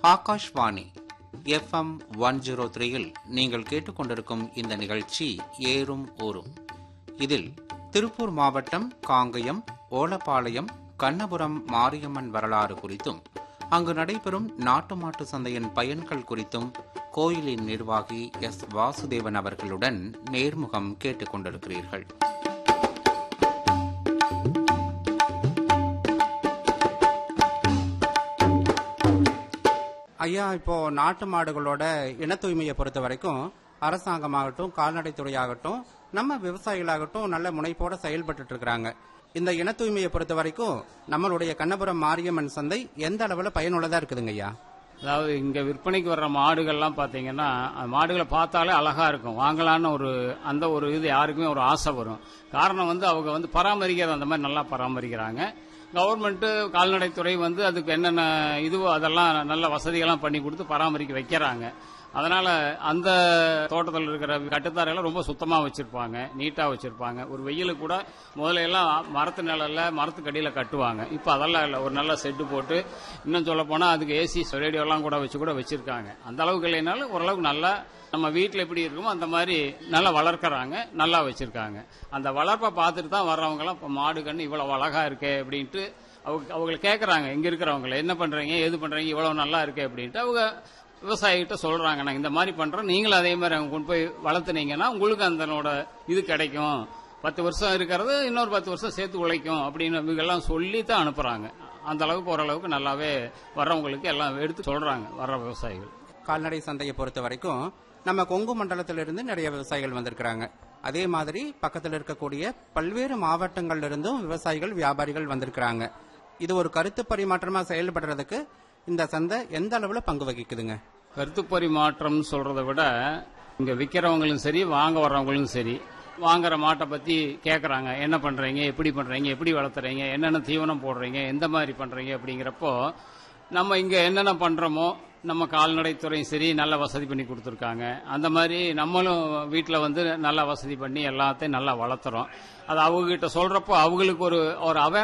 Akashvani FM one zero த்ரீயில் நீங்கள் கேட்டுக்கொண்டிருக்கும் இந்த நிகழ்ச்சி ஏறும் ஊரும் இதில் திருப்பூர் மாவட்டம் காங்கயம் ஓலப்பாளையம் கண்ணபுரம் மாரியம்மன் வரலாறு குறித்தும் அங்கு நடைபெறும் நாட்டு மாட்டு சந்தையின் பயன்கள் குறித்தும் கோயிலின் நிர்வாகி எஸ் வாசுதேவன் அவர்களுடன் நேர்முகம் கேட்டுக்கொண்டிருக்கிறீர்கள் ஐயா இப்போ நாட்டு மாடுகளோட இன தூய்மையை பொறுத்த வரைக்கும் அரசாங்கமாகட்டும் கால்நடைத்துறையாகட்டும் நம்ம விவசாயிகளாகட்டும் நல்ல முனைப்போட செயல்பட்டு இருக்கிறாங்க இந்த இன தூய்மையை பொறுத்த வரைக்கும் நம்மளுடைய கண்ணபுரம் மாரியம்மன் சந்தை எந்த அளவுல பயனுள்ளதா இருக்குதுங்க ஐயா அதாவது இங்க விற்பனைக்கு வர்ற மாடுகள்லாம் பாத்தீங்கன்னா அந்த மாடுகளை பார்த்தாலே அழகா இருக்கும் வாங்கலான்னு ஒரு அந்த ஒரு இது யாருக்குமே ஒரு ஆசை வரும் காரணம் வந்து அவங்க வந்து பராமரிக்கிறது அந்த மாதிரி நல்லா பராமரிக்கிறாங்க கவர்மெண்ட் கால்நடைத்துறை வந்து அதுக்கு என்னென்ன இதுவோ அதெல்லாம் நல்ல வசதிகள்லாம் பண்ணி கொடுத்து பராமரிக்க வைக்கிறாங்க அதனால அந்த தோட்டத்தில் இருக்கிற கட்டுத்தாரையெல்லாம் ரொம்ப சுத்தமா வச்சிருப்பாங்க நீட்டா வச்சிருப்பாங்க ஒரு வெயிலுக்கு கூட முதல்ல எல்லாம் மரத்து நிழல்ல மரத்துக்கு அடியில கட்டுவாங்க இப்போ அதெல்லாம் இல்லை ஒரு நல்ல செட்டு போட்டு இன்னும் சொல்ல போனா அதுக்கு ஏசி ரேடியோலாம் கூட வச்சு கூட வச்சிருக்காங்க அந்த அளவுக்கு இல்லைனாலும் ஓரளவுக்கு நல்லா நம்ம வீட்டில் எப்படி இருக்குமோ அந்த மாதிரி நல்லா வளர்க்குறாங்க நல்லா வச்சிருக்காங்க அந்த வளர்ப்பை பார்த்துட்டு தான் வர்றவங்கலாம் இப்போ மாடு கண்ணு இவ்வளோ அழகா இருக்கே அப்படின்ட்டு அவங்க அவங்களை கேட்குறாங்க இங்கே இருக்கிறவங்கள என்ன பண்ணுறீங்க ஏது பண்ணுறீங்க இவ்வளோ நல்லா இருக்கே அப்படின்ட்டு அவங்க விவசாயிகிட்ட சொல்றாங்க நாங்க இந்த மாதிரி பண்றோம் நீங்களும் அதே மாதிரி அவங்க கொண்டு போய் வளர்த்துனீங்கன்னா உங்களுக்கு அதனோட இது கிடைக்கும் பத்து வருஷம் இருக்கிறது இன்னொரு பத்து வருஷம் சேர்த்து உழைக்கும் அப்படின்னு இவங்கெல்லாம் சொல்லி தான் அனுப்புறாங்க அந்த அளவுக்கு ஓரளவுக்கு நல்லாவே வர்றவங்களுக்கு எல்லாம் எடுத்து சொல்றாங்க வர்ற விவசாயிகள் கால்நடை சந்தையை பொறுத்த வரைக்கும் நம்ம கொங்கு மண்டலத்திலிருந்து நிறைய விவசாயிகள் வந்திருக்கிறாங்க அதே மாதிரி பக்கத்தில் இருக்கக்கூடிய பல்வேறு மாவட்டங்கள்ல இருந்தும் விவசாயிகள் வியாபாரிகள் வந்திருக்கிறாங்க இது ஒரு கருத்து பரிமாற்றமா செயல்படுறதுக்கு இந்த சந்தை எந்த அளவுல பங்கு வகிக்குதுங்க கருத்து பரிமாற்றம்னு சொல்றதை விட இங்க விற்கிறவங்களும் சரி வாங்க வர்றவங்களும் சரி வாங்குற மாட்டை பத்தி கேட்கறாங்க என்ன பண்றீங்க எப்படி பண்றீங்க எப்படி வளர்த்துறீங்க என்னென்ன தீவனம் போடுறீங்க எந்த மாதிரி பண்றீங்க அப்படிங்கிறப்போ நம்ம இங்க என்னென்ன பண்றோமோ நம்ம கால்நடைத்துறையும் சரி நல்ல வசதி பண்ணி கொடுத்துருக்காங்க அந்த மாதிரி நம்மளும் வீட்டில் வந்து நல்ல வசதி பண்ணி எல்லாத்தையும் நல்லா வளர்த்துறோம் அது அவங்க கிட்ட சொல்றப்போ அவங்களுக்கு ஒரு ஒரு